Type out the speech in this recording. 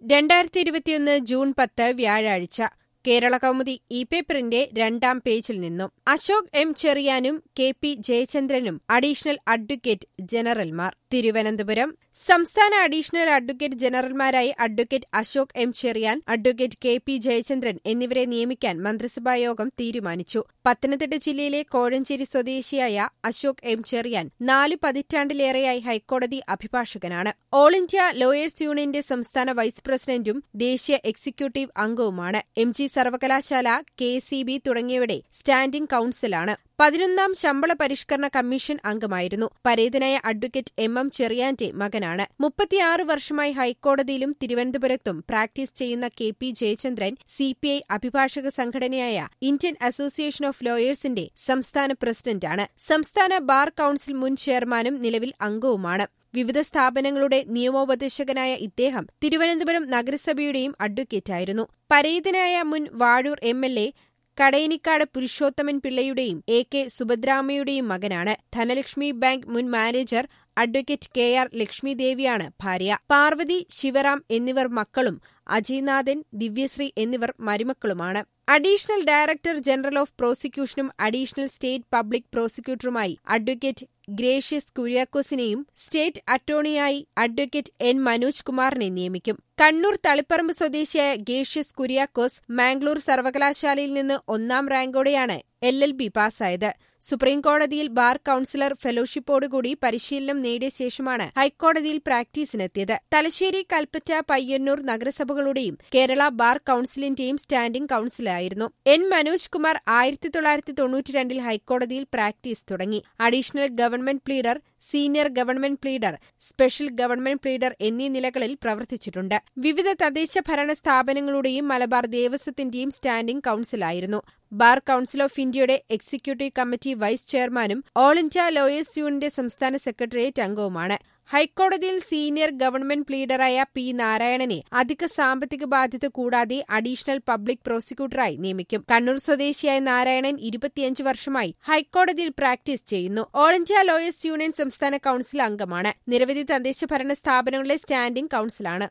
രണ്ടായിരത്തി ഇരുപത്തിയൊന്ന് ജൂൺ പത്ത് വ്യാഴാഴ്ച കേരള കൗമുദി ഇ പേപ്പറിന്റെ രണ്ടാം പേജിൽ നിന്നും അശോക് എം ചെറിയാനും കെ പി ജയചന്ദ്രനും അഡീഷണൽ അഡ്വക്കേറ്റ് ജനറൽമാർ തിരുവനന്തപുരം സംസ്ഥാന അഡീഷണൽ അഡ്വക്കേറ്റ് ജനറൽമാരായി advocate Ashok M Cheriyan advocate K P Jayachandran എന്നിവരെ നിയമിക്കാൻ മന്ത്രിസഭായോഗം തീരുമാനിച്ചു പത്തനംതിട്ട ജില്ലയിലെ കോഴഞ്ചേരി സ്വദേശിയായ അശോക് എം ചെറിയാൻ നാല് പതിറ്റാണ്ടിലേറെയായി ഹൈക്കോടതി അഭിഭാഷകനാണ് ഓൾ ഇന്ത്യ ലോയേഴ്സ് യൂണിയന്റെ സംസ്ഥാന വൈസ് പ്രസിഡന്റും ദേശീയ എക്സിക്യൂട്ടീവ് അംഗവുമാണ് എം ജി സർവകലാശാല കെ സി ബി തുടങ്ങിയവയുടെ സ്റ്റാൻഡിംഗ് കൌൺസിലാണ് പതിനൊന്നാം ശമ്പള പരിഷ്കരണ കമ്മീഷൻ അംഗമായിരുന്നു പരേതനായ അഡ്വക്കേറ്റ് എം എം ചെറിയാന്റെ മകനാണ് മുപ്പത്തിയാറ് വർഷമായി ഹൈക്കോടതിയിലും തിരുവനന്തപുരത്തും പ്രാക്ടീസ് ചെയ്യുന്ന കെ പി ജയചന്ദ്രൻ സിപിഐ അഭിഭാഷക സംഘടനയായ ഇന്ത്യൻ അസോസിയേഷൻ ഓഫ് ലോയേഴ്സിന്റെ സംസ്ഥാന പ്രസിഡന്റാണ് സംസ്ഥാന ബാർ കൌൺസിൽ മുൻ ചെയർമാനും നിലവിൽ അംഗവുമാണ് വിവിധ സ്ഥാപനങ്ങളുടെ നിയമോപദേശകനായ ഇദ്ദേഹം തിരുവനന്തപുരം നഗരസഭയുടെയും അഡ്വക്കേറ്റായിരുന്നു പരേതനായ മുൻ Vazhoor M L A Kadayanikkad Purushothaman പിള്ളയുടെയും എ കെ സുഭദ്രാമയുടെയും മകനാണ് ധനലക്ഷ്മി ബാങ്ക് മുൻ മാനേജർ അഡ്വക്കേറ്റ് കെ ആർ ലക്ഷ്മിദേവിയാണ് ഭാര്യ പാർവതി ശിവറാം എന്നിവർ മക്കളും അജയ്നാഥൻ ദിവ്യശ്രീ എന്നിവർ മരുമക്കളുമാണ് അഡീഷണൽ ഡയറക്ടർ ജനറൽ ഓഫ് പ്രോസിക്യൂഷനും അഡീഷണൽ സ്റ്റേറ്റ് പബ്ലിക് പ്രോസിക്യൂട്ടറുമായി അഡ്വക്കേറ്റ് ഗ്രേഷ്യസ് കുര്യാക്കോസിനെയും സ്റ്റേറ്റ് അറ്റോർണിയായി അഡ്വക്കേറ്റ് എൻ മനോജ് കുമാറിനെ നിയമിക്കും കണ്ണൂർ തളിപ്പറമ്പ് സ്വദേശിയായ ഗേഷ്യസ് കുര്യാക്കോസ് മാംഗ്ലൂർ സർവകലാശാലയിൽ നിന്ന് ഒന്നാം റാങ്കോടെയാണ് എൽ എൽ ബി പാസ്സായത് സുപ്രീംകോടതിയിൽ ബാർ കൌൺസിലർ ഫെലോഷിപ്പോടുകൂടി പരിശീലനം നേടിയ ശേഷമാണ് ഹൈക്കോടതിയിൽ പ്രാക്ടീസിനെത്തിയത് തലശ്ശേരി കൽപ്പറ്റ പയ്യന്നൂർ നഗരസഭകളുടെയും കേരള ബാർ കൌൺസിലിന്റെയും സ്റ്റാൻഡിംഗ് കൌൺസിലായിരുന്നു എൻ മനോജ് കുമാർ ആയിരത്തി തൊള്ളായിരത്തി തൊണ്ണൂറ്റിരണ്ടിൽ ഹൈക്കോടതിയിൽ പ്രാക്ടീസ് തുടങ്ങി additional government pleader senior government pleader special government pleader എന്നീ നിലകളിൽ പ്രവർത്തിച്ചിട്ടുണ്ട് വിവിധ തദ്ദേശ ഭരണ സ്ഥാപനങ്ങളുടെയും മലബാർ ദേവസ്വത്തിന്റെയും സ്റ്റാൻഡിംഗ് കൌൺസിലായിരുന്നു ബാർ കൌൺസിൽ ഓഫ് ഇന്ത്യയുടെ എക്സിക്യൂട്ടീവ് കമ്മിറ്റി വൈസ് ചെയർമാനും ഓൾ ഇന്ത്യ ലോയേഴ്സ് യൂണിയന്റെ സംസ്ഥാന സെക്രട്ടേറിയറ്റ് അംഗവുമാണ് ഹൈക്കോടതിയിൽ സീനിയർ ഗവൺമെന്റ് പ്ലീഡറായ പി നാരായണനെ അധിക സാമ്പത്തിക ബാധ്യത കൂടാതെ അഡീഷണൽ പബ്ലിക് പ്രോസിക്യൂട്ടറായി നിയമിക്കും കണ്ണൂർ സ്വദേശിയായ നാരായണൻ ഇരുപത്തിയഞ്ച് വർഷമായി ഹൈക്കോടതിയിൽ പ്രാക്ടീസ് ചെയ്യുന്നു ഓൾ ഇന്ത്യ ലോയേഴ്സ് യൂണിയൻ സംസ്ഥാന കൌൺസിൽ അംഗമാണ് നിരവധി തദ്ദേശ ഭരണ സ്ഥാപനങ്ങളിലെ സ്റ്റാൻഡിംഗ് കൌൺസിലാണ്